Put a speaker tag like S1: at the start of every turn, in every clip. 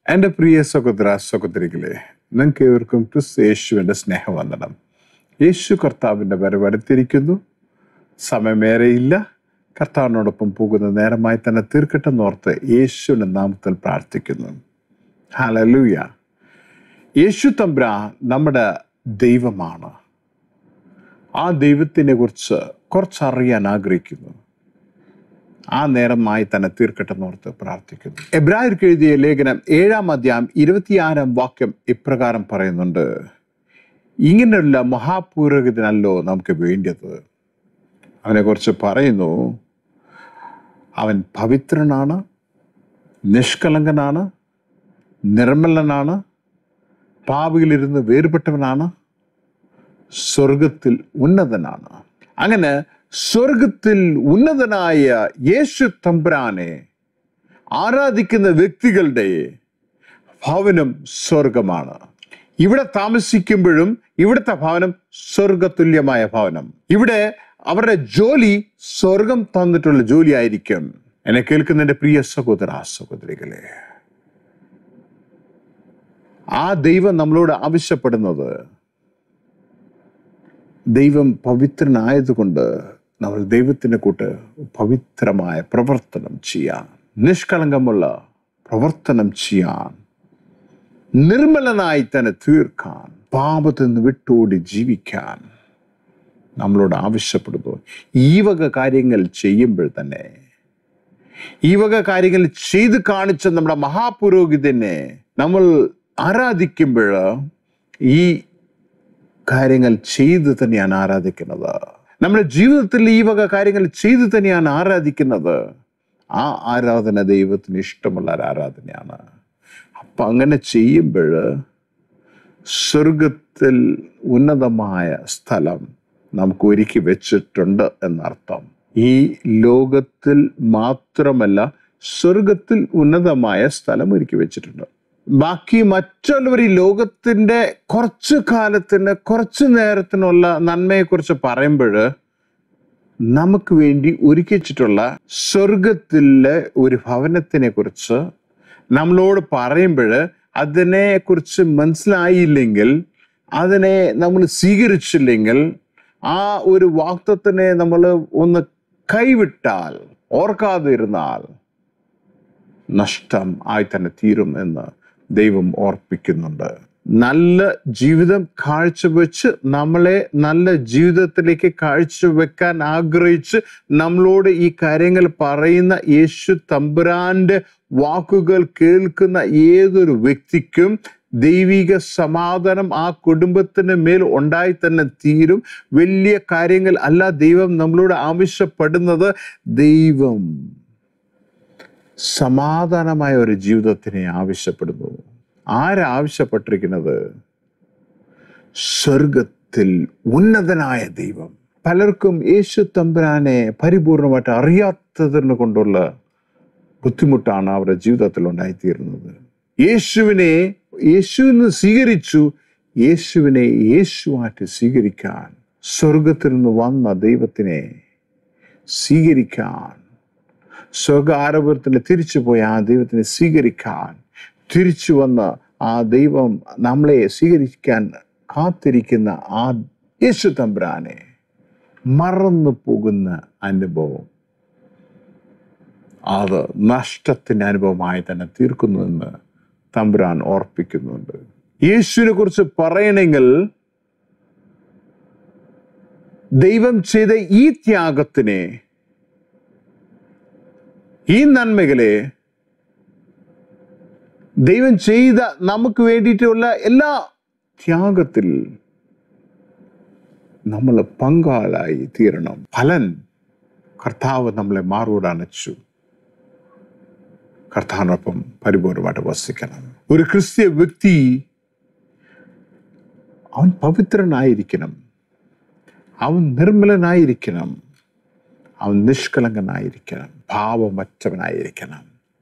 S1: എൻ്റെ പ്രിയ സഹോദര സഹോദരികളെ നിങ്ങൾക്ക് ഏവർക്കും ക്രിസ്തു യേശുവിൻ്റെ സ്നേഹവന്ദനം യേശു കർത്താവിൻ്റെ വരവടുത്തിരിക്കുന്നു സമയമേറെയില്ല കർത്താവിനോടൊപ്പം പോകുന്ന നേരമായി തന്നെ തീർക്കട്ടെന്നോർത്ത് യേശുവിൻ്റെ നാമത്തിൽ പ്രാർത്ഥിക്കുന്നു ഹലലൂയ യേശു തമ്പ്ര നമ്മുടെ ദൈവമാണ് ആ ദൈവത്തിനെ കുറിച്ച് കുറച്ചറിയാൻ ആഗ്രഹിക്കുന്നു ആ നേരമായി തന്നെ തീർക്കട്ടെന്നോർത്ത് പ്രാർത്ഥിക്കുന്നു എബ്രാഹിർക്ക് എഴുതിയ ലേഖനം ഏഴാം അധ്യായം ഇരുപത്തിയാറാം വാക്യം ഇപ്രകാരം പറയുന്നുണ്ട് ഇങ്ങനെയുള്ള മഹാപൂരകത്തിനല്ലോ നമുക്ക് വേണ്ടത് അവനെക്കുറിച്ച് പറയുന്നു അവൻ പവിത്രനാണ് നിഷ്കളങ്കനാണ് നിർമ്മലനാണ് പാവിയിലിരുന്ന് വേർപെട്ടവനാണ് സ്വർഗത്തിൽ ഉന്നതനാണ് അങ്ങനെ സ്വർഗത്തിൽ ഉന്നതനായ യേശു തമ്പുരാനെ ആരാധിക്കുന്ന വ്യക്തികളുടെ ഭവനം സ്വർഗമാണ് ഇവിടെ താമസിക്കുമ്പോഴും ഇവിടുത്തെ ഭവനം സ്വർഗതുല്യമായ ഭവനം ഇവിടെ അവരുടെ ജോലി സ്വർഗം തന്നിട്ടുള്ള ജോലി ആയിരിക്കും എന്നെ കേൾക്കുന്ന എൻ്റെ പ്രിയ സഹോദര സഹോദരികളെ ആ ദൈവം നമ്മളോട് ആവശ്യപ്പെടുന്നത് ദൈവം പവിത്രനായതുകൊണ്ട് നമ്മൾ ദൈവത്തിൻ്റെ കൂട്ട് പവിത്രമായ പ്രവർത്തനം ചെയ്യാൻ നിഷ്കളങ്കമുള്ള പ്രവർത്തനം ചെയ്യാൻ നിർമ്മലനായി തന്നെ തീർക്കാൻ പാപത്തിൽ നിന്ന് വിട്ടോടി ജീവിക്കാൻ നമ്മളോട് ആവശ്യപ്പെടുന്നു ഈ വക കാര്യങ്ങൾ ചെയ്യുമ്പോൾ തന്നെ ഈ വക കാര്യങ്ങൾ ചെയ്ത് കാണിച്ച നമ്മുടെ മഹാപുരോഹിതനെ നമ്മൾ ആരാധിക്കുമ്പോൾ ഈ കാര്യങ്ങൾ ചെയ്ത് തന്നെയാണ് ആരാധിക്കുന്നത് നമ്മുടെ ജീവിതത്തിൽ ഈ വക കാര്യങ്ങൾ ചെയ്ത് തന്നെയാണ് ആരാധിക്കുന്നത് ആ ആരാധന ദൈവത്തിന് ഇഷ്ടമുള്ള ഒരു ആരാധനയാണ് അപ്പം അങ്ങനെ ചെയ്യുമ്പോൾ സ്വർഗത്തിൽ ഉന്നതമായ സ്ഥലം നമുക്ക് ഒരുക്കി വെച്ചിട്ടുണ്ട് എന്നർത്ഥം ഈ ലോകത്തിൽ മാത്രമല്ല സ്വർഗത്തിൽ ഉന്നതമായ സ്ഥലം ഒരുക്കി വെച്ചിട്ടുണ്ട് ബാക്കി മറ്റുള്ളവർ ഈ ലോകത്തിന്റെ കുറച്ചു കാലത്തിന് കുറച്ചു നേരത്തിനുള്ള നന്മയെക്കുറിച്ച് പറയുമ്പോൾ നമുക്ക് വേണ്ടി ഒരുക്കിച്ചിട്ടുള്ള സ്വർഗത്തിലെ ഒരു ഭവനത്തിനെ കുറിച്ച് നമ്മളോട് പറയുമ്പോൾ അതിനെ കുറിച്ച് മനസ്സിലായില്ലെങ്കിൽ അതിനെ നമ്മൾ സ്വീകരിച്ചില്ലെങ്കിൽ ആ ഒരു വാക്തത്തിനെ നമ്മൾ ഒന്ന് കൈവിട്ടാൽ ഓർക്കാതെ ഇരുന്നാൽ നഷ്ടം ആയി തന്നെ തീരും എന്ന് ദൈവം ഓർപ്പിക്കുന്നുണ്ട് നല്ല ജീവിതം കാഴ്ചവെച്ച് നമ്മളെ നല്ല ജീവിതത്തിലേക്ക് കാഴ്ചവെക്കാൻ ആഗ്രഹിച്ച് നമ്മളോട് ഈ കാര്യങ്ങൾ പറയുന്ന യേശു തമ്പുരാന്റെ വാക്കുകൾ കേൾക്കുന്ന ഏതൊരു വ്യക്തിക്കും ദൈവിക സമാധാനം ആ കുടുംബത്തിന് മേൽ ഉണ്ടായി തന്നെ തീരും വലിയ കാര്യങ്ങൾ അല്ല ദൈവം നമ്മളോട് ആവശ്യപ്പെടുന്നത് ദൈവം സമാധാനമായ ഒരു ജീവിതത്തിനെ ആവശ്യപ്പെടുന്നു ആരാവശ്യപ്പെട്ടിരിക്കുന്നത് സ്വർഗത്തിൽ ഉന്നതനായ ദൈവം പലർക്കും യേശു തമ്പുരാനെ പരിപൂർണമായിട്ട് അറിയാത്തതിനെ കൊണ്ടുള്ള ബുദ്ധിമുട്ടാണ് അവരുടെ ജീവിതത്തിൽ ഉണ്ടായിത്തീരുന്നത് യേശുവിനെ യേശുവിന് സ്വീകരിച്ചു യേശുവിനെ യേശുവായിട്ട് സ്വീകരിക്കാൻ സ്വർഗത്തിൽ നിന്ന് വന്ന ദൈവത്തിനെ സ്വീകരിക്കാൻ സ്വർഗ ആരോപണത്തിന് തിരിച്ചു പോയ ആ ദൈവത്തിനെ സ്വീകരിക്കാൻ തിരിച്ചു വന്ന ആ ദൈവം നമ്മളെ സ്വീകരിക്കാൻ കാത്തിരിക്കുന്ന ആ യേശു തമ്പുരാനെ മറന്നു പോകുന്ന അനുഭവം അത് നഷ്ടത്തിൻ്റെ അനുഭവമായി തന്നെ തീർക്കുന്നു എന്ന് തമ്പുരാൻ ഓർപ്പിക്കുന്നുണ്ട് യേശുവിനെ കുറിച്ച് പറയണമെങ്കിൽ ദൈവം ചെയ്ത ഈ ത്യാഗത്തിനെ ഈ നന്മകളെ ദൈവം ചെയ്ത നമുക്ക് വേണ്ടിയിട്ടുള്ള എല്ലാ ത്യാഗത്തിൽ നമ്മൾ പങ്കാളായി തീരണം ഫലൻ കർത്താവ് നമ്മളെ മാറോട് അണച്ചു കർത്താവിനൊപ്പം പരിപൂർണമായിട്ട് വസിക്കണം ഒരു ക്രിസ്ത്യ വ്യക്തി അവൻ പവിത്രനായിരിക്കണം അവൻ നിർമ്മലനായിരിക്കണം അവൻ നിഷ്കളങ്കനായിരിക്കണം ഭാവമറ്റവനായിരിക്കണം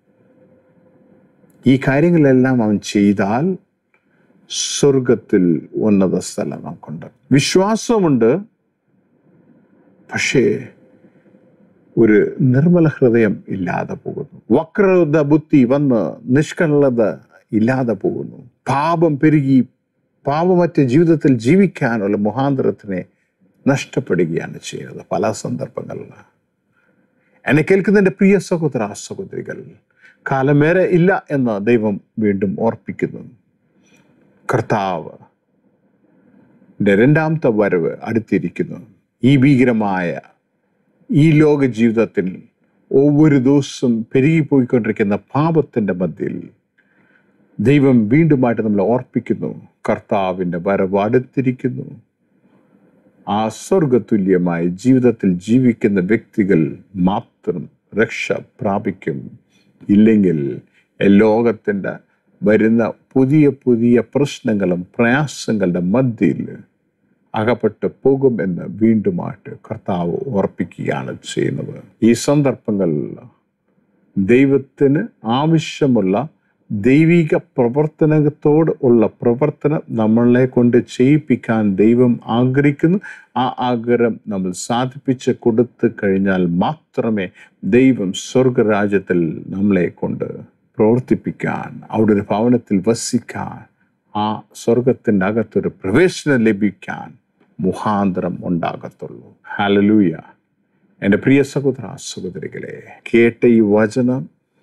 S1: ഈ കാര്യങ്ങളെല്ലാം അവൻ ചെയ്താൽ സ്വർഗത്തിൽ ഉന്നത സ്ഥലം നമുക്കുണ്ട് വിശ്വാസമുണ്ട് പക്ഷേ ഒരു നിർമ്മല ഹൃദയം ഇല്ലാതെ പോകുന്നു വക്രത ബുദ്ധി വന്ന് നിഷ്കളത ഇല്ലാതെ പോകുന്നു പാപം പെരുകി പാപമറ്റ ജീവിതത്തിൽ ജീവിക്കാനുള്ള മുഹാന്തരത്തിനെ നഷ്ടപ്പെടുകയാണ് ചെയ്യുന്നത് പല സന്ദർഭങ്ങളിൽ എന്നെ കേൾക്കുന്ന എൻ്റെ പ്രിയ സഹോദര സഹോദരികൾ കാലമേറെ ഇല്ല എന്ന് ദൈവം വീണ്ടും ഓർപ്പിക്കുന്നു കർത്താവ് ന്റെ രണ്ടാമത്തെ വരവ് അടുത്തിരിക്കുന്നു ഈ ഭീകരമായ ഈ ലോക ജീവിതത്തിൽ ഒவ்வொരു ദിവസവും പെരുകിപ്പോയിക്കൊണ്ടിരിക്കുന്ന പാപത്തിന്റെ മധ്യയിൽ ദൈവം വീണ്ടുമായിട്ട് നമ്മളെ ഓർപ്പിക്കുന്നു കർത്താവിൻ്റെ വരവ് അടുത്തിരിക്കുന്നു ആ സ്വർഗതുല്യമായ ജീവിതത്തിൽ ജീവിക്കുന്ന വ്യക്തികൾ മാത്രം രക്ഷ പ്രാപിക്കും ഇല്ലെങ്കിൽ ഈ ലോകത്തിൻ്റെ വരുന്ന പുതിയ പുതിയ പ്രശ്നങ്ങളും പ്രയാസങ്ങളുടെ മധ്യയിൽ അകപ്പെട്ട് പോകും എന്ന് വീണ്ടുമായിട്ട് കർത്താവ് ഓർപ്പിക്കുകയാണ് ചെയ്യുന്നത് ഈ സന്ദർഭങ്ങളിൽ ദൈവത്തിന് ആവശ്യമുള്ള ദൈവിക പ്രവർത്തനത്തോട് ഉള്ള പ്രവർത്തനം നമ്മളെ കൊണ്ട് ചെയ്യിപ്പിക്കാൻ ദൈവം ആഗ്രഹിക്കുന്നു ആ ആഗ്രഹം നമ്മൾ സാധിപ്പിച്ച് കൊടുത്തു കഴിഞ്ഞാൽ മാത്രമേ ദൈവം സ്വർഗരാജ്യത്തിൽ നമ്മളെ കൊണ്ട് പ്രവർത്തിപ്പിക്കാൻ അവിടെ ഒരു ഭവനത്തിൽ വസിക്കാൻ ആ സ്വർഗത്തിൻ്റെ അകത്തൊരു പ്രവേശനം ലഭിക്കാൻ മുഖാന്തരം ഉണ്ടാകത്തുള്ളൂ ഹലലൂയ എൻ്റെ പ്രിയ സഹോദര സഹോദരികളെ കേട്ട ഈ വചനം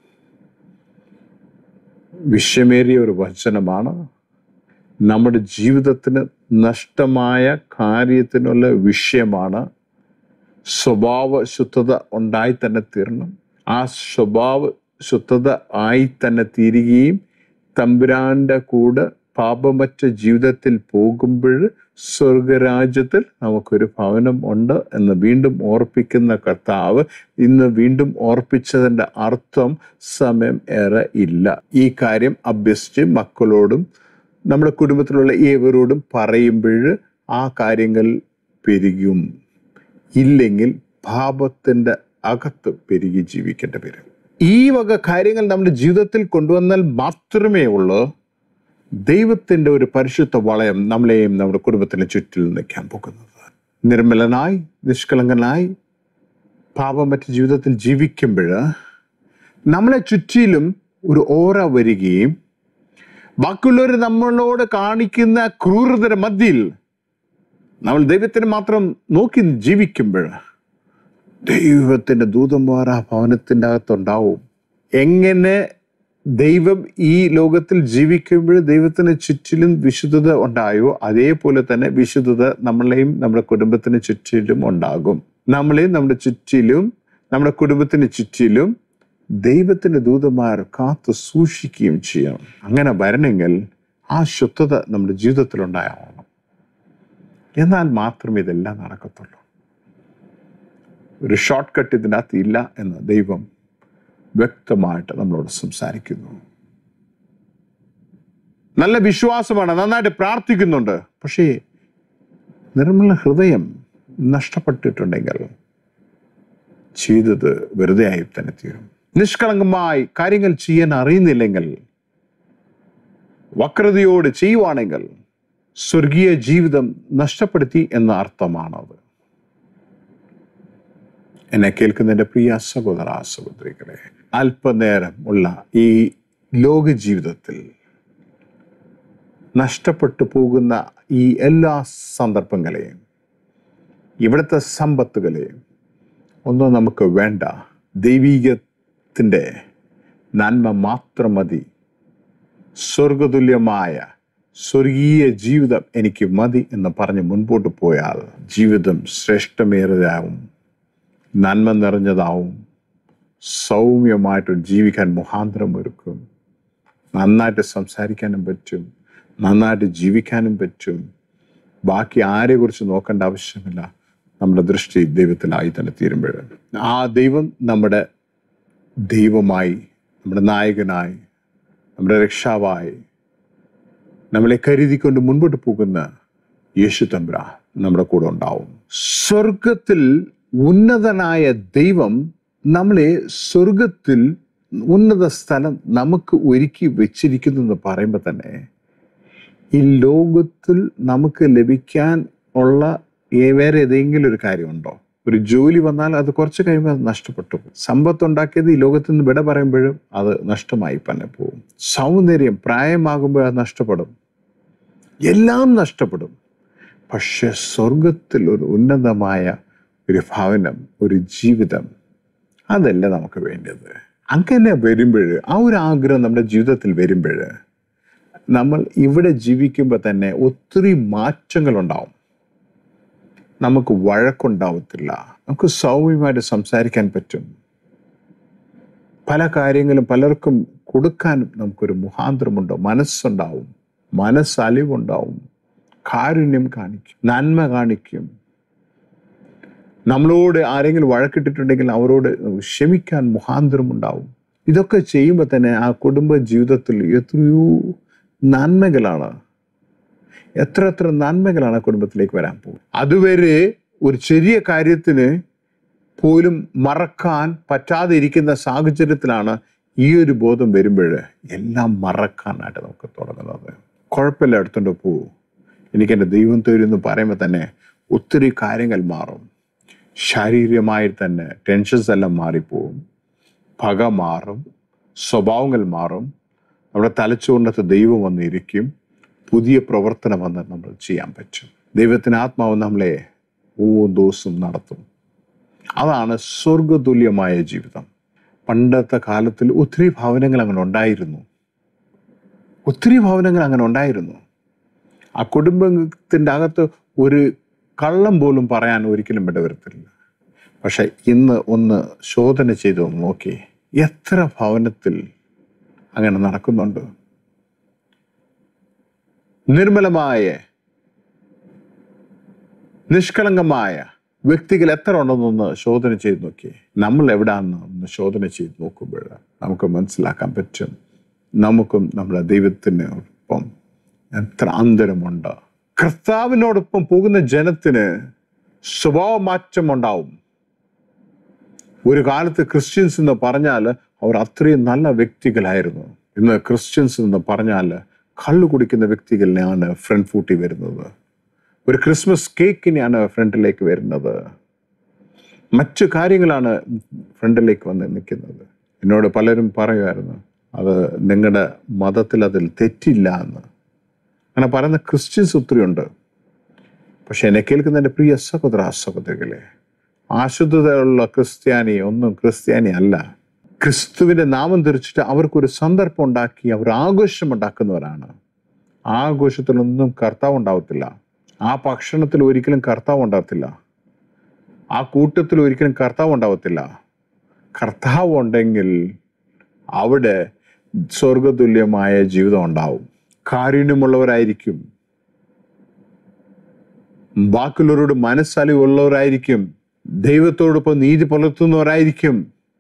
S1: വിഷമേറിയ ഒരു വചനമാണ് നമ്മുടെ ജീവിതത്തിന് നഷ്ടമായ കാര്യത്തിനുള്ള വിഷയമാണ് സ്വഭാവ ശുദ്ധത ഉണ്ടായി തന്നെ തീരണം ആ സ്വഭാവ ശുദ്ധത ആയി തന്നെ തീരുകയും തമ്പുരാന്റെ കൂടെ പാപമറ്റ ജീവിതത്തിൽ പോകുമ്പോൾ സ്വർഗരാജ്യത്തിൽ നമുക്കൊരു ഭവനം ഉണ്ട് എന്ന് വീണ്ടും ഓർപ്പിക്കുന്ന കർത്താവ് ഇന്ന് വീണ്ടും ഓർപ്പിച്ചതിൻ്റെ അർത്ഥം സമയം ഏറെ ഇല്ല ഈ കാര്യം അഭ്യസിച്ച് മക്കളോടും നമ്മുടെ കുടുംബത്തിലുള്ള ഏവരോടും പറയുമ്പോൾ ആ കാര്യങ്ങൾ പെരുകും ഇല്ലെങ്കിൽ പാപത്തിൻ്റെ അകത്ത് പെരുകി ജീവിക്കേണ്ടി വരും ഈ വക കാര്യങ്ങൾ നമ്മുടെ ജീവിതത്തിൽ കൊണ്ടുവന്നാൽ മാത്രമേ ഉള്ളൂ ദൈവത്തിൻ്റെ ഒരു പരിശുദ്ധ വളയം നമ്മളെയും നമ്മുടെ കുടുംബത്തിന് ചുറ്റിൽ നിൽക്കാൻ പോകുന്നത് നിർമ്മലനായി നിഷ്കളങ്കനായി പാപമറ്റ ജീവിതത്തിൽ ജീവിക്കുമ്പോൾ നമ്മളെ ചുറ്റിലും ഒരു ഓറ വരികയും ബാക്കിയുള്ളവർ നമ്മളോട് കാണിക്കുന്ന ക്രൂരതയുടെ മധ്യയിൽ നമ്മൾ ദൈവത്തിന് മാത്രം നോക്കി ജീവിക്കുമ്പോൾ ദൈവത്തിൻ്റെ ദൂതന്മാർ ആ ഭവനത്തിൻ്റെ അകത്തുണ്ടാവും എങ്ങനെ ദൈവം ഈ ലോകത്തിൽ ജീവിക്കുമ്പോൾ ദൈവത്തിന് ചുറ്റിലും വിശുദ്ധത ഉണ്ടായോ അതേപോലെ തന്നെ വിശുദ്ധത നമ്മളെയും നമ്മുടെ കുടുംബത്തിന് ചുറ്റിലും ഉണ്ടാകും നമ്മളെയും നമ്മുടെ ചുറ്റിലും നമ്മുടെ കുടുംബത്തിന് ചുറ്റിലും ദൈവത്തിന്റെ ദൂതന്മാർ കാത്തു സൂക്ഷിക്കുകയും ചെയ്യണം അങ്ങനെ വരണമെങ്കിൽ ആ ശുദ്ധത നമ്മുടെ ജീവിതത്തിൽ ഉണ്ടാവണം എന്നാൽ മാത്രമേ ഇതെല്ലാം നടക്കത്തുള്ളൂ ഒരു ഷോർട്ട് കട്ട് ഇതിനകത്ത് ഇല്ല എന്ന് ദൈവം വ്യക്തമായിട്ട് നമ്മളോട് സംസാരിക്കുന്നു നല്ല വിശ്വാസമാണ് നന്നായിട്ട് പ്രാർത്ഥിക്കുന്നുണ്ട് പക്ഷേ നിർമ്മല ഹൃദയം നഷ്ടപ്പെട്ടിട്ടുണ്ടെങ്കിൽ ചെയ്തത് വെറുതെ ആയി തന്നെ തീരും നിഷ്കളങ്കമായി കാര്യങ്ങൾ ചെയ്യാൻ അറിയുന്നില്ലെങ്കിൽ വക്രതയോട് ചെയ്യുവാണെങ്കിൽ സ്വർഗീയ ജീവിതം നഷ്ടപ്പെടുത്തി എന്ന അർത്ഥമാണത് എന്നെ കേൾക്കുന്നതിൻ്റെ പ്രിയ സഹോദര സഹോദരികളെ അല്പനേരം ഉള്ള ഈ ലോക ജീവിതത്തിൽ നഷ്ടപ്പെട്ടു പോകുന്ന ഈ എല്ലാ സന്ദർഭങ്ങളെയും ഇവിടുത്തെ സമ്പത്തുകളെയും ഒന്നും നമുക്ക് വേണ്ട ദൈവീകത്തിൻ്റെ നന്മ മാത്രം മതി സ്വർഗതുല്യമായ സ്വർഗീയ ജീവിതം എനിക്ക് മതി എന്ന് പറഞ്ഞ് മുൻപോട്ട് പോയാൽ ജീവിതം ശ്രേഷ്ഠമേറിയതാവും നന്മ നിറഞ്ഞതാവും സൗമ്യമായിട്ട് ജീവിക്കാൻ മുഖാന്തരം ഒരുക്കും നന്നായിട്ട് സംസാരിക്കാനും പറ്റും നന്നായിട്ട് ജീവിക്കാനും പറ്റും ബാക്കി ആരെക്കുറിച്ച് നോക്കേണ്ട ആവശ്യമില്ല നമ്മുടെ ദൃഷ്ടി ദൈവത്തിലായി തന്നെ തീരുമ്പോൾ ആ ദൈവം നമ്മുടെ ദൈവമായി നമ്മുടെ നായകനായി നമ്മുടെ രക്ഷാവായി നമ്മളെ കരുതിക്കൊണ്ട് മുൻപോട്ട് പോകുന്ന യേശു തമ്പ്ര നമ്മുടെ കൂടെ ഉണ്ടാവും സ്വർഗത്തിൽ ഉന്നതനായ ദൈവം നമ്മളെ സ്വർഗത്തിൽ ഉന്നത സ്ഥലം നമുക്ക് ഒരുക്കി വെച്ചിരിക്കുന്നു എന്ന് പറയുമ്പോൾ തന്നെ ഈ ലോകത്തിൽ നമുക്ക് ലഭിക്കാൻ ഉള്ള ഏ- വേറെ ഏതെങ്കിലും ഒരു കാര്യമുണ്ടോ ഒരു ജോലി വന്നാൽ അത് കുറച്ച് കഴിയുമ്പോൾ അത് നഷ്ടപ്പെട്ടു പോകും സമ്പത്ത് ഉണ്ടാക്കിയത് ഈ ലോകത്ത് നിന്ന് വിട പറയുമ്പോഴും അത് നഷ്ടമായി തന്നെ പോകും സൗന്ദര്യം പ്രായമാകുമ്പോൾ അത് നഷ്ടപ്പെടും എല്ലാം നഷ്ടപ്പെടും പക്ഷെ സ്വർഗത്തിൽ ഒരു ഉന്നതമായ ഒരു ഭവനം ഒരു ജീവിതം അതല്ല നമുക്ക് വേണ്ടത് അങ്ങനെ വരുമ്പോൾ ആ ഒരു ആഗ്രഹം നമ്മുടെ ജീവിതത്തിൽ വരുമ്പോൾ നമ്മൾ ഇവിടെ ജീവിക്കുമ്പോൾ തന്നെ ഒത്തിരി മാറ്റങ്ങൾ ഉണ്ടാവും നമുക്ക് വഴക്കുണ്ടാവത്തില്ല നമുക്ക് സൗമ്യമായിട്ട് സംസാരിക്കാൻ പറ്റും പല കാര്യങ്ങളും പലർക്കും കൊടുക്കാനും നമുക്കൊരു മുഖാന്തരമുണ്ടോ മനസ്സുണ്ടാവും മനസ്സലിവുണ്ടാവും കാരുണ്യം കാണിക്കും നന്മ കാണിക്കും നമ്മളോട് ആരെങ്കിലും വഴക്കിട്ടിട്ടുണ്ടെങ്കിൽ അവരോട് ക്ഷമിക്കാൻ മുഖാന്തരം ഉണ്ടാവും ഇതൊക്കെ ചെയ്യുമ്പോൾ തന്നെ ആ കുടുംബ ജീവിതത്തിൽ എത്രയോ നന്മകളാണ് എത്ര എത്ര നന്മകളാണ് ആ കുടുംബത്തിലേക്ക് വരാൻ പോകും അതുവരെ ഒരു ചെറിയ കാര്യത്തിന് പോലും മറക്കാൻ പറ്റാതെ ഇരിക്കുന്ന സാഹചര്യത്തിലാണ് ഈ ഒരു ബോധം വരുമ്പോൾ എല്ലാം മറക്കാനായിട്ട് നമുക്ക് തുടങ്ങുന്നത് കുഴപ്പമില്ല എടുത്തോണ്ട് പോവൂ എനിക്ക് എൻ്റെ ദൈവം തരും എന്ന് പറയുമ്പോൾ തന്നെ ഒത്തിരി കാര്യങ്ങൾ മാറും ശാരീരികമായി തന്നെ ടെൻഷൻസ് എല്ലാം മാറിപ്പോവും പക മാറും സ്വഭാവങ്ങൾ മാറും നമ്മുടെ തലച്ചുകൊണ്ടത്ത് ദൈവം വന്നിരിക്കും പുതിയ പ്രവർത്തനം വന്ന് നമ്മൾ ചെയ്യാൻ പറ്റും ദൈവത്തിന് ആത്മാവ് നമ്മളെ ഓരോ ദിവസവും നടത്തും അതാണ് സ്വർഗതുല്യമായ ജീവിതം പണ്ടത്തെ കാലത്തിൽ ഒത്തിരി ഭവനങ്ങൾ അങ്ങനെ ഉണ്ടായിരുന്നു ഒത്തിരി ഭവനങ്ങൾ അങ്ങനെ ഉണ്ടായിരുന്നു ആ കുടുംബത്തിൻ്റെ അകത്ത് ഒരു കള്ളം പോലും പറയാൻ ഒരിക്കലും ഇടവരത്തില്ല പക്ഷെ ഇന്ന് ഒന്ന് ശോധന ചെയ്ത് ഒന്ന് നോക്കി എത്ര ഭവനത്തിൽ അങ്ങനെ നടക്കുന്നുണ്ട് നിർമ്മലമായ നിഷ്കളങ്കമായ വ്യക്തികൾ എത്ര ഉണ്ടെന്നൊന്ന് ശോധന ചെയ്ത് നോക്കി നമ്മൾ എവിടാന്ന് ഒന്ന് ശോധന ചെയ്ത് നോക്കുമ്പോൾ നമുക്ക് മനസ്സിലാക്കാൻ പറ്റും നമുക്കും നമ്മുടെ ദൈവത്തിന് ഒപ്പം എത്ര അന്തരമുണ്ട് കർത്താവിനോടൊപ്പം പോകുന്ന ജനത്തിന് സ്വഭാവ മാറ്റം ഉണ്ടാവും ഒരു കാലത്ത് ക്രിസ്ത്യൻസ് എന്ന് പറഞ്ഞാൽ അവർ അത്രയും നല്ല വ്യക്തികളായിരുന്നു ഇന്ന് ക്രിസ്ത്യൻസ് എന്ന് പറഞ്ഞാൽ കള്ളു കുടിക്കുന്ന വ്യക്തികളിനെയാണ് ഫ്രണ്ട് ഫൂട്ടി വരുന്നത് ഒരു ക്രിസ്മസ് കേക്കിനെയാണ് ഫ്രണ്ടിലേക്ക് വരുന്നത് മറ്റു കാര്യങ്ങളാണ് ഫ്രണ്ടിലേക്ക് വന്ന് നിൽക്കുന്നത് എന്നോട് പലരും പറയുമായിരുന്നു അത് നിങ്ങളുടെ മതത്തിൽ അതിൽ തെറ്റില്ല എന്ന് അങ്ങനെ പറയുന്ന ക്രിസ്ത്യൻസ് ഒത്തിരി ഉണ്ട് പക്ഷെ എന്നെ കേൾക്കുന്ന എൻ്റെ പ്രിയ സഹോദര സഹോദരികളെ ആശുദ്ധതയുള്ള ക്രിസ്ത്യാനി ഒന്നും ക്രിസ്ത്യാനി അല്ല ക്രിസ്തുവിന്റെ നാമം ധരിച്ചിട്ട് അവർക്കൊരു സന്ദർഭം ഉണ്ടാക്കി അവർ ആഘോഷം ഉണ്ടാക്കുന്നവരാണ് ആ ആഘോഷത്തിലൊന്നും കർത്താവ് ഉണ്ടാവത്തില്ല ആ ഭക്ഷണത്തിൽ ഒരിക്കലും കർത്താവ് ഉണ്ടാകത്തില്ല ആ കൂട്ടത്തിൽ ഒരിക്കലും കർത്താവ് ഉണ്ടാവത്തില്ല കർത്താവ് ഉണ്ടെങ്കിൽ അവിടെ സ്വർഗതുല്യമായ ജീവിതം ഉണ്ടാവും കാരുണ്യമുള്ളവരായിരിക്കും ബാക്കിയുള്ളവരോട് മനസ്സലിവുള്ളവരായിരിക്കും ദൈവത്തോടൊപ്പം നീതി പുലർത്തുന്നവരായിരിക്കും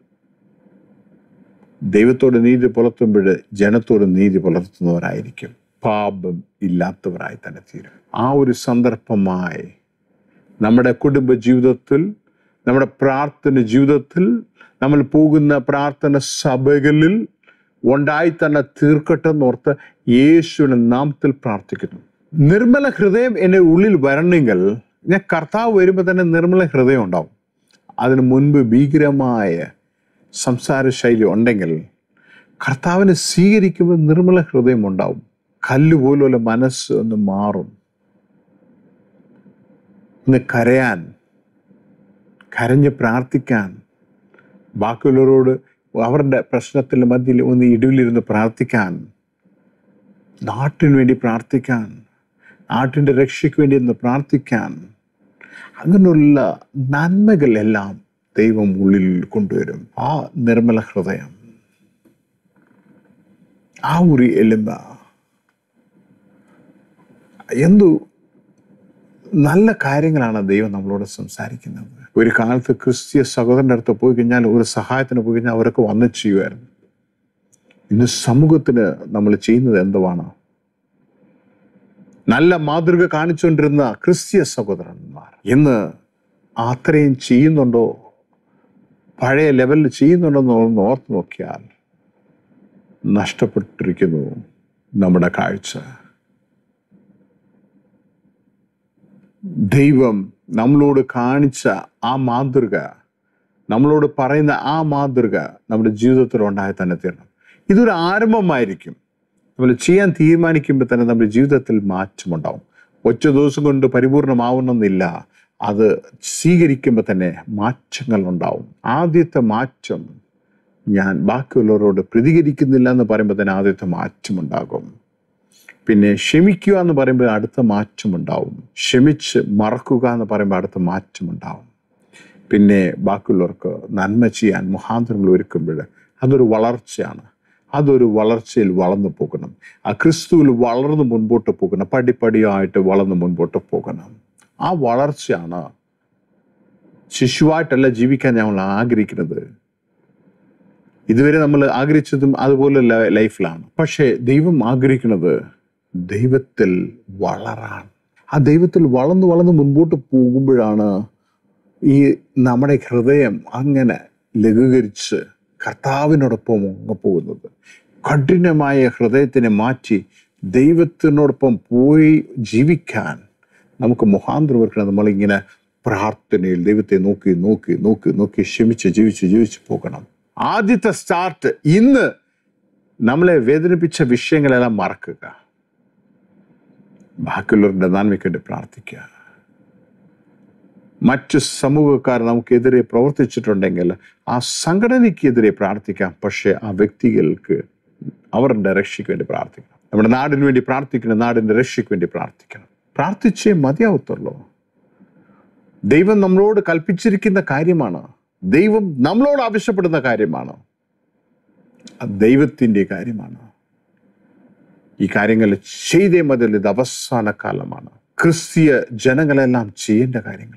S1: ദൈവത്തോട് നീതി പുലർത്തുമ്പോൾ ജനത്തോട് നീതി പുലർത്തുന്നവരായിരിക്കും പാപം ഇല്ലാത്തവരായി തന്നെ തീരും ആ ഒരു സന്ദർഭമായി നമ്മുടെ കുടുംബ ജീവിതത്തിൽ നമ്മുടെ പ്രാർത്ഥന ജീവിതത്തിൽ നമ്മൾ പോകുന്ന പ്രാർത്ഥന സഭകളിൽ ഉണ്ടായി തന്നെ തീർക്കട്ടെ എന്നോർത്ത് യേശുവിന്റെ നാമത്തിൽ പ്രാർത്ഥിക്കുന്നു നിർമ്മല ഹൃദയം എൻ്റെ ഉള്ളിൽ വരണമെങ്കിൽ ഞാൻ കർത്താവ് വരുമ്പോൾ തന്നെ നിർമ്മല ഹൃദയം ഉണ്ടാവും അതിന് മുൻപ് ഭീകരമായ സംസാര ശൈലി ഉണ്ടെങ്കിൽ കർത്താവിനെ സ്വീകരിക്കുമ്പോൾ നിർമ്മല ഹൃദയം ഉണ്ടാവും കല്ല് പോലുള്ള മനസ്സ് ഒന്ന് മാറും ഒന്ന് കരയാൻ കരഞ്ഞ് പ്രാർത്ഥിക്കാൻ ബാക്കിയുള്ളവരോട് അവരുടെ പ്രശ്നത്തിൻ്റെ മധ്യയിൽ ഒന്ന് ഇടിവിലിരുന്ന് പ്രാർത്ഥിക്കാൻ നാട്ടിന് വേണ്ടി പ്രാർത്ഥിക്കാൻ നാട്ടിൻ്റെ രക്ഷയ്ക്ക് വേണ്ടി ഒന്ന് പ്രാർത്ഥിക്കാൻ അങ്ങനെയുള്ള നന്മകളെല്ലാം ദൈവം ഉള്ളിൽ കൊണ്ടുവരും ആ നിർമ്മല ഹൃദയം ആ ഒരു എലുമ്പ എന്തു നല്ല കാര്യങ്ങളാണ് ദൈവം നമ്മളോട് സംസാരിക്കുന്നത് ഒരു കാലത്ത് ക്രിസ്തീയ സഹോദരൻ്റെ അടുത്ത് പോയി കഴിഞ്ഞാൽ ഒരു സഹായത്തിന് പോയി കഴിഞ്ഞാൽ അവരൊക്കെ വന്ന് ചെയ്യുമായിരുന്നു ഇന്ന് സമൂഹത്തിന് നമ്മൾ ചെയ്യുന്നത് എന്തുവാണ് നല്ല മാതൃക കാണിച്ചുകൊണ്ടിരുന്ന ക്രിസ്തീയ സഹോദരന്മാർ ഇന്ന് അത്രയും ചെയ്യുന്നുണ്ടോ പഴയ ലെവലിൽ ചെയ്യുന്നുണ്ടോ എന്ന് ഓർത്ത് നോക്കിയാൽ നഷ്ടപ്പെട്ടിരിക്കുന്നു നമ്മുടെ കാഴ്ച ദൈവം നമ്മളോട് കാണിച്ച ആ മാതൃക നമ്മളോട് പറയുന്ന ആ മാതൃക നമ്മുടെ ജീവിതത്തിൽ ഉണ്ടായി തന്നെ തീരണം ഇതൊരു ആരംഭമായിരിക്കും നമ്മൾ ചെയ്യാൻ തീരുമാനിക്കുമ്പോൾ തന്നെ നമ്മുടെ ജീവിതത്തിൽ മാറ്റമുണ്ടാവും ഒറ്റ ദിവസം കൊണ്ട് പരിപൂർണമാവണമെന്നില്ല അത് സ്വീകരിക്കുമ്പോൾ തന്നെ മാറ്റങ്ങൾ ഉണ്ടാവും ആദ്യത്തെ മാറ്റം ഞാൻ ബാക്കിയുള്ളവരോട് പ്രതികരിക്കുന്നില്ല എന്ന് പറയുമ്പോൾ തന്നെ ആദ്യത്തെ മാറ്റമുണ്ടാകും പിന്നെ ക്ഷമിക്കുക എന്ന് പറയുമ്പോൾ അടുത്ത മാറ്റമുണ്ടാവും ക്ഷമിച്ച് മറക്കുക എന്ന് പറയുമ്പോൾ അടുത്ത മാറ്റമുണ്ടാവും പിന്നെ ബാക്കിയുള്ളവർക്ക് നന്മ ചെയ്യാൻ മുഖാന്തരങ്ങൾ ഒരുക്കുമ്പോൾ അതൊരു വളർച്ചയാണ് അതൊരു വളർച്ചയിൽ വളർന്നു പോകണം ആ ക്രിസ്തുവിൽ വളർന്ന് മുൻപോട്ട് പോകണം പടിപ്പടിയായിട്ട് വളർന്ന് മുൻപോട്ട് പോകണം ആ വളർച്ചയാണ് ശിശുവായിട്ടല്ല ജീവിക്കാൻ ഞങ്ങൾ ആഗ്രഹിക്കുന്നത് ഇതുവരെ നമ്മൾ ആഗ്രഹിച്ചതും അതുപോലെ ലൈഫിലാണ് പക്ഷേ ദൈവം ആഗ്രഹിക്കുന്നത് ദൈവത്തിൽ വളരാൻ ആ ദൈവത്തിൽ വളർന്ന് വളർന്ന് മുൻപോട്ട് പോകുമ്പോഴാണ് ഈ നമ്മുടെ ഹൃദയം അങ്ങനെ ലഘൂകരിച്ച് കർത്താവിനോടൊപ്പം അങ്ങ് പോകുന്നത് കഠിനമായ ഹൃദയത്തിനെ മാറ്റി ദൈവത്തിനോടൊപ്പം പോയി ജീവിക്കാൻ നമുക്ക് മുഖാന്തരം വെക്കണം നമ്മളിങ്ങനെ പ്രാർത്ഥനയിൽ ദൈവത്തെ നോക്കി നോക്കി നോക്കി നോക്കി ക്ഷമിച്ച് ജീവിച്ച് ജീവിച്ച് പോകണം ആദ്യത്തെ സ്റ്റാർട്ട് ഇന്ന് നമ്മളെ വേദനിപ്പിച്ച വിഷയങ്ങളെല്ലാം മറക്കുക ബാക്കിയുള്ളവരുടെ നന്മയ്ക്ക് വേണ്ടി പ്രാർത്ഥിക്കുക മറ്റ് സമൂഹക്കാർ നമുക്കെതിരെ പ്രവർത്തിച്ചിട്ടുണ്ടെങ്കിൽ ആ സംഘടനയ്ക്കെതിരെ പ്രാർത്ഥിക്കാം പക്ഷേ ആ വ്യക്തികൾക്ക് അവരുടെ രക്ഷയ്ക്ക് വേണ്ടി പ്രാർത്ഥിക്കണം നമ്മുടെ നാടിന് വേണ്ടി പ്രാർത്ഥിക്കണം നാടിൻ്റെ രക്ഷയ്ക്ക് വേണ്ടി പ്രാർത്ഥിക്കണം പ്രാർത്ഥിച്ചേ മതിയാവത്തുള്ളൂ ദൈവം നമ്മളോട് കൽപ്പിച്ചിരിക്കുന്ന കാര്യമാണ് ദൈവം നമ്മളോട് ആവശ്യപ്പെടുന്ന കാര്യമാണ് അത് ദൈവത്തിൻ്റെ കാര്യമാണ് ഈ കാര്യങ്ങൾ ചെയ്തേ മതി ഇത് അവസാന കാലമാണ് ക്രിസ്തീയ ജനങ്ങളെല്ലാം ചെയ്യേണ്ട കാര്യങ്ങളാണ്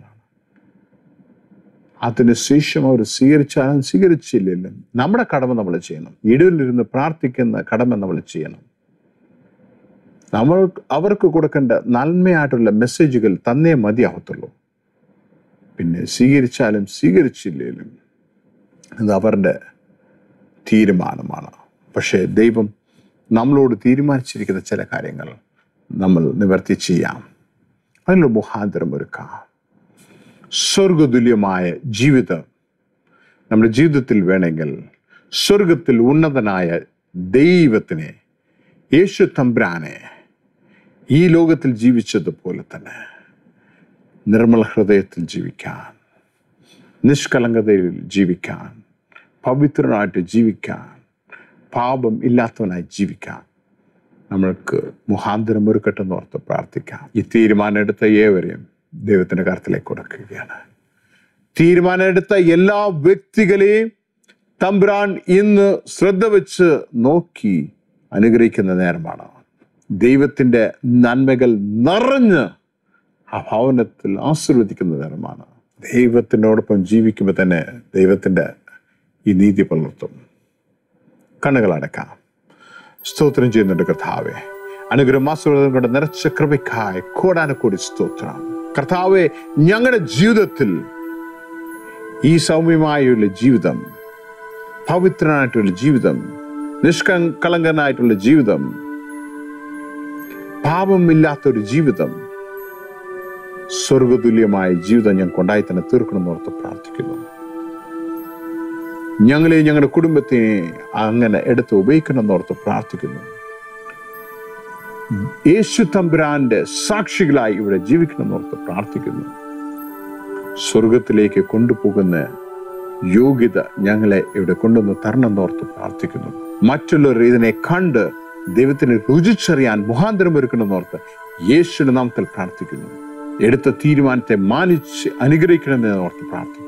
S1: അതിന് ശേഷം അവർ സ്വീകരിച്ചാലും സ്വീകരിച്ചില്ലെങ്കിലും നമ്മുടെ കടമ നമ്മൾ ചെയ്യണം ഇടയിലിരുന്ന് പ്രാർത്ഥിക്കുന്ന കടമ നമ്മൾ ചെയ്യണം നമ്മൾ അവർക്ക് കൊടുക്കേണ്ട നന്മയായിട്ടുള്ള മെസ്സേജുകൾ തന്നേ മതിയാവത്തുള്ളൂ പിന്നെ സ്വീകരിച്ചാലും സ്വീകരിച്ചില്ലെങ്കിലും അത് അവരുടെ തീരുമാനമാണ് പക്ഷേ ദൈവം നമ്മളോട് തീരുമാനിച്ചിരിക്കുന്ന ചില കാര്യങ്ങൾ നമ്മൾ നിവർത്തി ചെയ്യാം അതിനുള്ള മുഖാന്തരം ഒരുക്കാം സ്വർഗതുല്യമായ ജീവിതം നമ്മുടെ ജീവിതത്തിൽ വേണമെങ്കിൽ സ്വർഗത്തിൽ ഉന്നതനായ ദൈവത്തിനെ യേശു തമ്പ്രാനെ ഈ ലോകത്തിൽ ജീവിച്ചതുപോലെ തന്നെ നിർമ്മല ഹൃദയത്തിൽ ജീവിക്കാൻ നിഷ്കളങ്കതയിൽ ജീവിക്കാൻ പവിത്രനായിട്ട് ജീവിക്കാൻ പാപം ഇല്ലാത്തവനായി ജീവിക്കാൻ നമ്മൾക്ക് മുഖാന്തരം ഒരുക്കട്ടെന്ന് ഓർത്ത് പ്രാർത്ഥിക്കാം ഈ തീരുമാനം എടുത്ത ഏവരെയും ദൈവത്തിന്റെ കരത്തിലേക്ക് കൊടുക്കുകയാണ് തീരുമാനമെടുത്ത എല്ലാ വ്യക്തികളെയും തമ്പുരാൻ ഇന്ന് ശ്രദ്ധ വെച്ച് നോക്കി അനുഗ്രഹിക്കുന്ന നേരമാണ് ദൈവത്തിന്റെ നന്മകൾ നിറഞ്ഞ് ആ ഭവനത്തിൽ ആശീർവദിക്കുന്ന നേരമാണ് ദൈവത്തിനോടൊപ്പം ജീവിക്കുമ്പോൾ തന്നെ ദൈവത്തിന്റെ ഈ നീതി പുലർത്തും കണ്ണുകൾ അടക്കാം സ്തോത്രം ചെയ്യുന്നുണ്ട് കർത്താവെ അനുഗ്രഹം ആശീർവാദം കൊണ്ട് നിറച്ച കൃപയ്ക്കായി കോടാനക്കോടി സ്തോത്രം കർത്താവെ ഞങ്ങളുടെ ജീവിതത്തിൽ ഈ സൗമ്യമായുള്ള ജീവിതം പവിത്രനായിട്ടുള്ള ജീവിതം നിഷ്കളങ്കനായിട്ടുള്ള ജീവിതം പാപമില്ലാത്തൊരു ജീവിതം സ്വർഗതുല്യമായ ജീവിതം ഞങ്ങൾക്ക് ഉണ്ടായി തന്നെ തീർക്കണമെന്ന് ഓർത്ത് പ്രാർത്ഥിക്കുന്നു ഞങ്ങളെ ഞങ്ങളുടെ കുടുംബത്തെ അങ്ങനെ എടുത്ത് ഉപയോഗിക്കണമെന്ന് ഓർത്ത് പ്രാർത്ഥിക്കുന്നു യേശു തമ്പുരാന്റെ സാക്ഷികളായി ഇവിടെ ജീവിക്കണമെന്ന് ഓർത്ത് പ്രാർത്ഥിക്കുന്നു സ്വർഗത്തിലേക്ക് കൊണ്ടുപോകുന്ന യോഗ്യത ഞങ്ങളെ ഇവിടെ കൊണ്ടുവന്ന് തരണമെന്ന് ഓർത്ത് പ്രാർത്ഥിക്കുന്നു മറ്റുള്ളവർ ഇതിനെ കണ്ട് ദൈവത്തിന് രുചിച്ചറിയാൻ മുഖാന്തരം ഒരുക്കണമെന്ന് ഓർത്ത് യേശുവിന്റെ നാമത്തിൽ പ്രാർത്ഥിക്കുന്നു എടുത്ത തീരുമാനത്തെ മാനിച്ച് അനുഗ്രഹിക്കണമെന്ന് ഓർത്ത് പ്രാർത്ഥിക്കുന്നു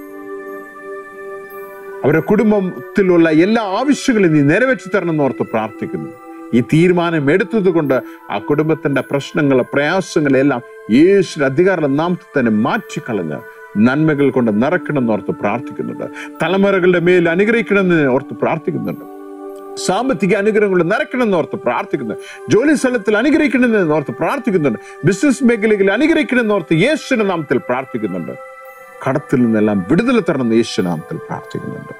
S1: അവരുടെ കുടുംബത്തിലുള്ള എല്ലാ ആവശ്യങ്ങളും നീ നിറവേറ്റി തരണമെന്ന് ഓർത്ത് പ്രാർത്ഥിക്കുന്നു ഈ തീരുമാനം എടുത്തത് കൊണ്ട് ആ കുടുംബത്തിന്റെ പ്രശ്നങ്ങൾ പ്രയാസങ്ങളെല്ലാം യേശുവിന്റെ അധികാര നാമത്തിൽ തന്നെ മാറ്റിക്കളഞ്ഞ് നന്മകൾ കൊണ്ട് നിറയ്ക്കണമെന്ന് ഓർത്ത് പ്രാർത്ഥിക്കുന്നുണ്ട് തലമുറകളുടെ മേൽ അനുഗ്രഹിക്കണമെന്ന് ഓർത്ത് പ്രാർത്ഥിക്കുന്നുണ്ട് സാമ്പത്തിക അനുഗ്രഹങ്ങൾ നിറയ്ക്കണമെന്ന് ഓർത്ത് പ്രാർത്ഥിക്കുന്നു ജോലി സ്ഥലത്തിൽ അനുഗ്രഹിക്കണമെന്ന് ഓർത്ത് പ്രാർത്ഥിക്കുന്നുണ്ട് ബിസിനസ് മേഖലകളിൽ അനുഗ്രഹിക്കണമെന്ന് ഓർത്ത് യേശുവിന്റെ നാമത്തിൽ പ്രാർത്ഥിക്കുന്നുണ്ട് കടത്തിൽ നിന്നെല്ലാം വിടുതൽ തരണമെന്ന് യേശു നാമത്തിൽ പ്രാർത്ഥിക്കുന്നുണ്ട്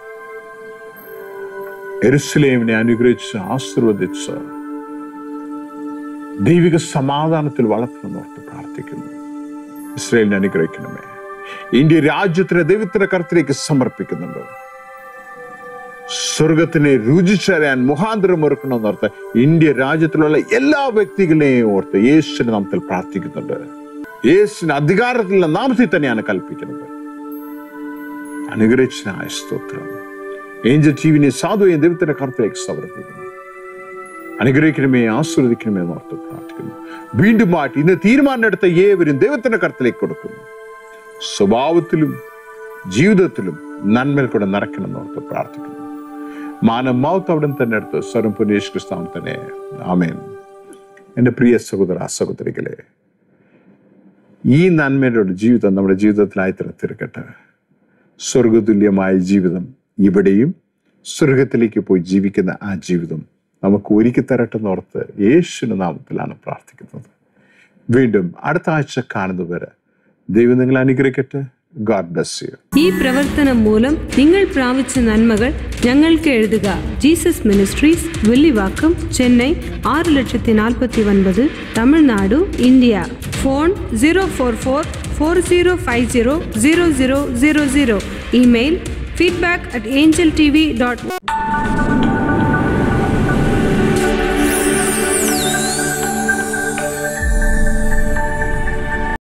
S1: എരുസലേമിനെ അനുഗ്രഹിച്ച് ആശീർവദിച്ച് ദൈവിക സമാധാനത്തിൽ വളർത്തണമെന്ന് ഓർത്ത് പ്രാർത്ഥിക്കുന്നു ഇസ്രയേലിനെ അനുഗ്രഹിക്കണമേ ഇന്ത്യ രാജ്യത്തിനെ ദൈവത്തിന്റെ കരത്തിലേക്ക് സമർപ്പിക്കുന്നുണ്ട് സ്വർഗത്തിനെ രുചിച്ചറിയാൻ മുഖാന്തരം ഒരുക്കണമെന്ന് ഓർത്ത് ഇന്ത്യ രാജ്യത്തിലുള്ള എല്ലാ വ്യക്തികളെയും ഓർത്ത് യേശുവിന്റെ നാമത്തിൽ പ്രാർത്ഥിക്കുന്നുണ്ട് യേശുവിന് അധികാരത്തിലുള്ള നാമത്തിൽ തന്നെയാണ് കൽപ്പിക്കുന്നത് അനുഗ്രഹിച്ചനായ സ്തോത്രം ഏഞ്ചൽ ടിവിനെ സാധുവെ ദൈവത്തിന്റെ കരത്തിലേക്ക് സമർപ്പിക്കുന്നു അനുഗ്രഹിക്കണമേ ആസ്വദിക്കണമേ എന്ന് ഓർത്ത് പ്രാർത്ഥിക്കുന്നു വീണ്ടും മാറ്റി ഇന്ന് തീരുമാനമെടുത്ത ഏവരും ദൈവത്തിന്റെ കരത്തിലേക്ക് കൊടുക്കുന്നു സ്വഭാവത്തിലും ജീവിതത്തിലും നന്മയിൽ കൂടെ നിറയ്ക്കണമെന്ന് ഓർത്ത് പ്രാർത്ഥിക്കുന്നു മാനം മൗത്ത് അവിടെ തന്നെ എടുത്ത് സ്വരം പുനേഷ് ക്രിസ്താവൻ തന്നെ ആമേൻ എൻ്റെ പ്രിയ സഹോദര സഹോദരികളെ ഈ നന്മയുടെ ഒരു ജീവിതം നമ്മുടെ ജീവിതത്തിലായി തന്നെ തീർക്കട്ടെ സ്വർഗതുല്യമായ ജീവിതം ഇവിടെയും സ്വർഗത്തിലേക്ക് പോയി ജീവിക്കുന്ന ആ ജീവിതം നമുക്ക് ഒരുക്കി തരട്ടെ എന്നോർത്ത് യേശുവിന്റെ നാമത്തിലാണ് പ്രാർത്ഥിക്കുന്നത് വീണ്ടും അടുത്ത ആഴ്ച കാണുന്നവരെ ദൈവം നിങ്ങളെ അനുഗ്രഹിക്കട്ടെ ഗാഡ് ബ്ലസ് യു
S2: ഈ പ്രവർത്തനം മൂലം നിങ്ങൾ പ്രാപിച്ച നന്മകൾ ഞങ്ങൾക്ക് എഴുതുക ജീസസ് മിനിസ്ട്രീസ് വെള്ളിവാക്കം ചെന്നൈ ആറ് ലക്ഷത്തി നാൽപ്പത്തി ഒൻപത് Tamil Nadu India phone zero four four four zero five zero zero zero zero zero email feedback at Angel T V dot